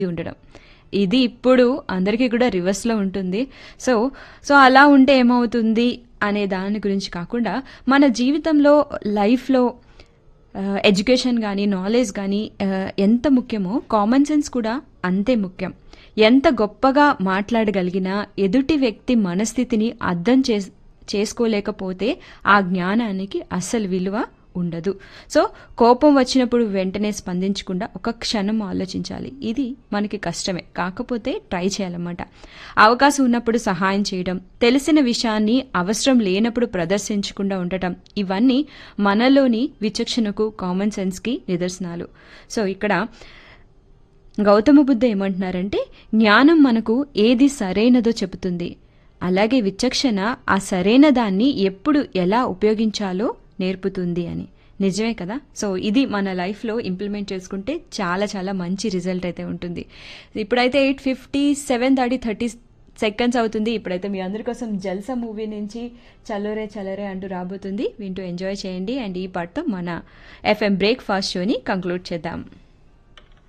ఉండడం ఇది ఇప్పుడు అందరికీ కూడా రివర్స్లో ఉంటుంది సో సో అలా ఉంటే ఏమవుతుంది అనే దాని గురించి కాకుండా మన జీవితంలో లైఫ్లో ఎడ్యుకేషన్ కానీ నాలెడ్జ్ కానీ ఎంత ముఖ్యమో కామన్ సెన్స్ కూడా అంతే ముఖ్యం ఎంత గొప్పగా మాట్లాడగలిగినా ఎదుటి వ్యక్తి మనస్థితిని అర్థం చే చేసుకోలేకపోతే ఆ జ్ఞానానికి అస్సలు విలువ ఉండదు సో కోపం వచ్చినప్పుడు వెంటనే స్పందించకుండా ఒక క్షణం ఆలోచించాలి ఇది మనకి కష్టమే కాకపోతే ట్రై చేయాలన్నమాట అవకాశం ఉన్నప్పుడు సహాయం చేయడం తెలిసిన విషయాన్ని అవసరం లేనప్పుడు ప్రదర్శించకుండా ఉండటం ఇవన్నీ మనలోని విచక్షణకు కామన్ సెన్స్కి నిదర్శనాలు సో ఇక్కడ గౌతమ బుద్ధ ఏమంటున్నారంటే జ్ఞానం మనకు ఏది సరైనదో చెబుతుంది అలాగే విచక్షణ ఆ సరైన దాన్ని ఎప్పుడు ఎలా ఉపయోగించాలో నేర్పుతుంది అని నిజమే కదా సో ఇది మన లైఫ్లో ఇంప్లిమెంట్ చేసుకుంటే చాలా చాలా మంచి రిజల్ట్ అయితే ఉంటుంది ఇప్పుడైతే eight fifty seven thirty thirty seconds అవుతుంది ఇప్పుడైతే మీ అందరి కోసం జల్సా మూవీ నుంచి చలోరే చలోరే అంటూ రాబోతుంది వింటూ ఎంజాయ్ చేయండి అండ్ ఈ పాటతో మన ఎఫ్ఎం బ్రేక్ఫాస్ట్ షోని కంక్లూడ్ చేద్దాం